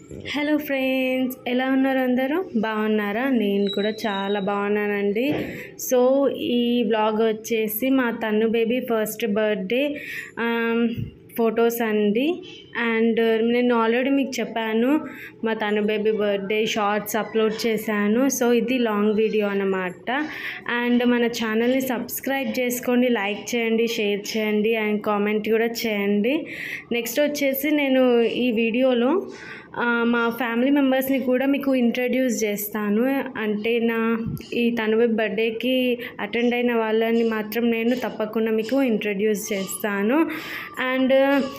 hello friends ఎలా ఉన్నారు అందరూ బాగున్నారా నేను కూడా చాలా బాగున్నానండి సో ఈ బ్లాగ్ వచ్చేసి మా తన్ను బేబీ ఫస్ట్ బర్త్డే ఫొటోస్ అండి అండ్ నేను ఆల్రెడీ మీకు చెప్పాను మా తను బేబీ బర్త్డే షార్ట్స్ అప్లోడ్ చేశాను సో ఇది లాంగ్ వీడియో అన్నమాట అండ్ మన ఛానల్ని సబ్స్క్రైబ్ చేసుకోండి లైక్ చేయండి షేర్ చేయండి అండ్ కామెంట్ కూడా చేయండి నెక్స్ట్ వచ్చేసి నేను ఈ వీడియోలో ఆ, మా ఫ్యామిలీ మెంబర్స్ని కూడా మీకు ఇంట్రడ్యూస్ చేస్తాను అంటే నా ఈ తనువు బర్త్డేకి అటెండ్ అయిన వాళ్ళని మాత్రం నేను తప్పకుండా మీకు ఇంట్రడ్యూస్ చేస్తాను అండ్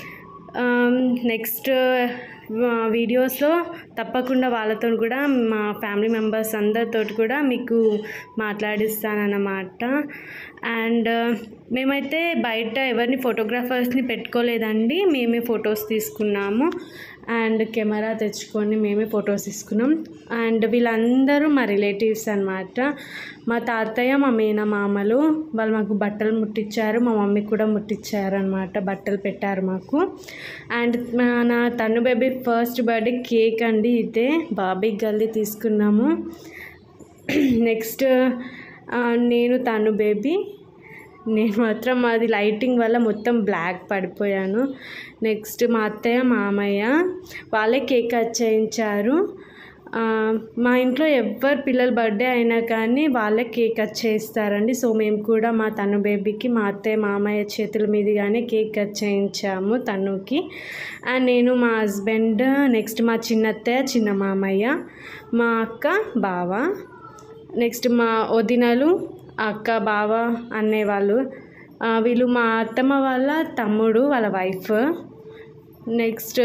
నెక్స్ట్ వీడియోస్లో తప్పకుండా వాళ్ళతో కూడా మా ఫ్యామిలీ మెంబర్స్ అందరితో కూడా మీకు మాట్లాడిస్తానన్నమాట అండ్ మేమైతే బయట ఎవరిని ఫోటోగ్రాఫర్స్ని పెట్టుకోలేదండి మేమే ఫొటోస్ తీసుకున్నాము అండ్ కెమెరా తెచ్చుకొని మేమే ఫొటోస్ తీసుకున్నాం అండ్ వీళ్ళందరూ మా రిలేటివ్స్ అనమాట మా తాతయ్య మా మేనమామలు వాళ్ళు మాకు బట్టలు ముట్టించారు మా మమ్మీ కూడా ముట్టించారు అనమాట బట్టలు పెట్టారు మాకు అండ్ నా తను బేబీ ఫస్ట్ బర్త్డే కేక్ అండి ఇదే బాబీ గల్ది తీసుకున్నాము నెక్స్ట్ నేను తను బేబీ నేను మాత్రం అది లైటింగ్ వల్ల మొత్తం బ్లాక్ పడిపోయాను నెక్స్ట్ మా అత్తయ్య మామయ్య వాళ్ళే కేక్ కట్ చేయించారు ఆ, మా ఇంట్లో ఎవరు పిల్లల బర్త్డే అయినా కానీ వాళ్ళే కేక్ కట్ చేయిస్తారండి సో మేము కూడా మా తను బేబీకి మా అత్తయ్య మామయ్య చేతుల మీదుగానే కేక్ కట్ చేయించాము తనుకి అండ్ నేను మా హస్బెండ్ నెక్స్ట్ మా చిన్నత్తయ్య చిన్న మామయ్య మా అక్క బావ నెక్స్ట్ మా వదినలు అక్క బావ అనేవాళ్ళు ఆ, వీళ్ళు మా అత్తమ్మ వాళ్ళ తమ్ముడు వాళ్ళ వైఫ్ నెక్స్ట్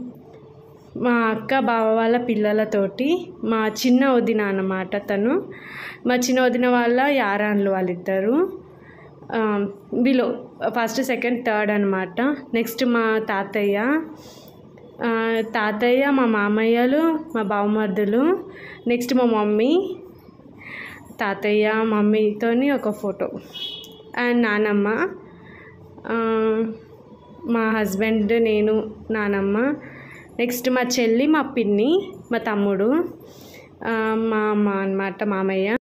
మా అక్క బావ వాళ్ళ పిల్లలతోటి మా చిన్న వదిన అన్నమాట తను మా చిన్న వదిన వాళ్ళ యారాన్లు వాళ్ళిద్దరు ఆ, వీళ్ళు ఫస్ట్ సెకండ్ థర్డ్ అనమాట నెక్స్ట్ మా తాతయ్య ఆ, తాతయ్య మా మామయ్యలు మా బావమర్దులు నెక్స్ట్ మా మమ్మీ తాతయ్య మమ్మీతోని ఒక ఫోటో అండ్ నానమ్మ ఆ, మా హస్బెండ్ నేను నానమ్మ నెక్స్ట్ మా చెల్లి మా పిన్ని మా తమ్ముడు ఆ, మా అమ్మ అన్నమాట మామయ్య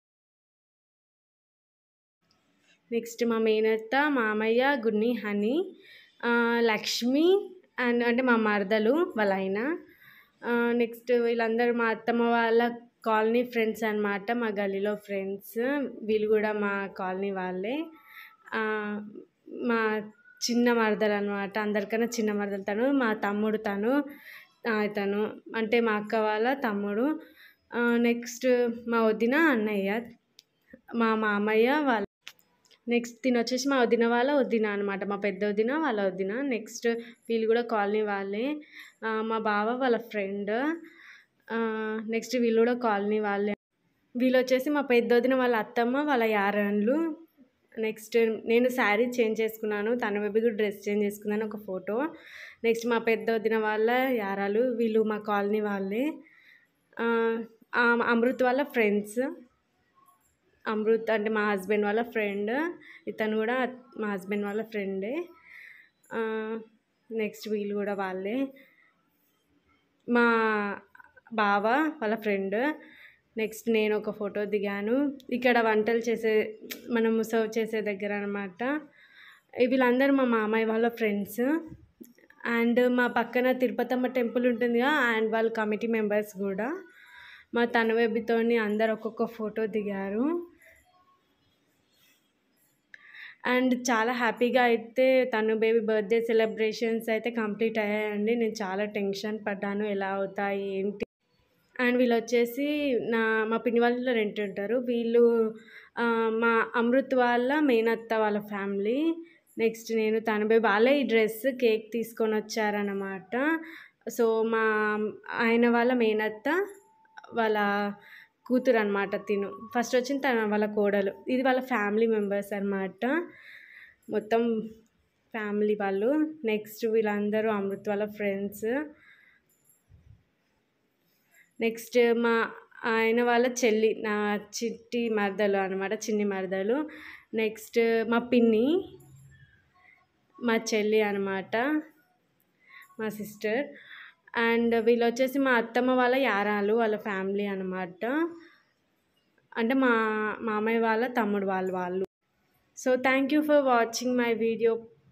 నెక్స్ట్ మా మేనత్త మామయ్య గున్ని హనీ ఆ, లక్ష్మి అండ్ అంటే మా మరదలు వాళ్ళ ఆయన నెక్స్ట్ వీళ్ళందరూ మా అత్తమ్మ వాళ్ళ కాలనీ ఫ్రెండ్స్ అన్నమాట మా గల్లీలో ఫ్రెండ్స్ వీళ్ళు కూడా మా కాలనీ వాళ్ళే ఆ, మా చిన్న మరదలు అనమాట అందరికన్నా చిన్న మరదలు తను మా తమ్ముడు తను ఆ, తను అంటే మా అక్క వాళ్ళ తమ్ముడు నెక్స్ట్ మా వదిన అన్నయ్య మా మామయ్య వాళ్ళ నెక్స్ట్ తిని వచ్చేసి మా వదిన వాళ్ళ వదిన అనమాట మా పెద్ద వదిన వాళ్ళ వదిన నెక్స్ట్ వీళ్ళు కూడా కాలనీ వాళ్ళే ఆ, మా బావ వాళ్ళ ఫ్రెండ్ నెక్స్ట్ వీళ్ళు కూడా కాలనీ వాళ్ళే వీళ్ళు వచ్చేసి మా పెద్ద వదిన వాళ్ళ అత్తమ్మ వాళ్ళ యారన్లు నెక్స్ట్ నేను శారీ చేంజ్ చేసుకున్నాను తన బేబీ కూడా డ్రెస్ చేంజ్ చేసుకున్నాను ఒక ఫోటో నెక్స్ట్ మా పెద్ద వదిన వాళ్ళ యారాలు వీళ్ళు మా కాలనీ వాళ్ళే ఆ, ఆ, అమృత్ వాళ్ళ ఫ్రెండ్స్ అమృత్ అంటే మా హస్బెండ్ వాళ్ళ ఫ్రెండ్ ఇతను కూడా మా హస్బెండ్ వాళ్ళ ఫ్రెండే నెక్స్ట్ వీళ్ళు కూడా వాళ్ళే మా బావ వాళ్ళ ఫ్రెండ్ నెక్స్ట్ నేను ఒక ఫోటో దిగాను ఇక్కడ వంటలు చేసే మనము సర్వ్ చేసే దగ్గర అనమాట వీళ్ళందరూ మా మామయ్య వాళ్ళ ఫ్రెండ్స్ అండ్ మా పక్కన తిరుపతమ్మ టెంపుల్ ఉంటుందిగా అండ్ వాళ్ళ కమిటీ మెంబర్స్ కూడా మా తనవేబితోని అందరు ఒక్కొక్క ఫోటో దిగారు అండ్ చాలా హ్యాపీగా అయితే తను బేబీ బర్త్డే సెలబ్రేషన్స్ అయితే కంప్లీట్ అయ్యాయండి నేను చాలా టెన్షన్ పడ్డాను ఎలా అవుతాయి ఏంటి అండ్ వీళ్ళు వచ్చేసి నా మా పిన్ని వాళ్ళు రెంట్ ఉంటారు వీళ్ళు ఆ, మా అమృత్ వాళ్ళ మేనత్త వాళ్ళ ఫ్యామిలీ నెక్స్ట్ నేను తన బేబీ వాళ్ళే ఈ డ్రెస్ కేక్ తీసుకొని వచ్చారనమాట సో మా ఆయన వాళ్ళ మేనత్త వాళ్ళ కూతురు అనమాట తిను ఫస్ట్ వచ్చిన తన వాళ్ళ కోడలు ఇది వాళ్ళ ఫ్యామిలీ మెంబర్స్ అనమాట మొత్తం ఫ్యామిలీ వాళ్ళు నెక్స్ట్ వీళ్ళందరూ అమృత్ వాళ్ళ ఫ్రెండ్స్ నెక్స్ట్ మా ఆయన వాళ్ళ చెల్లి నా చిట్టి మరదలు అనమాట చిన్ని మరదలు నెక్స్ట్ మా పిన్ని మా చెల్లి అనమాట మా సిస్టర్ అండ్ వీళ్ళు వచ్చేసి మా అత్తమ్మ వాళ్ళ యారాలు వాళ్ళ ఫ్యామిలీ అనమాట అంటే మా మామయ్య వాళ్ళ తమ్ముడు వాళ్ళు వాళ్ళు so thank you for watching my video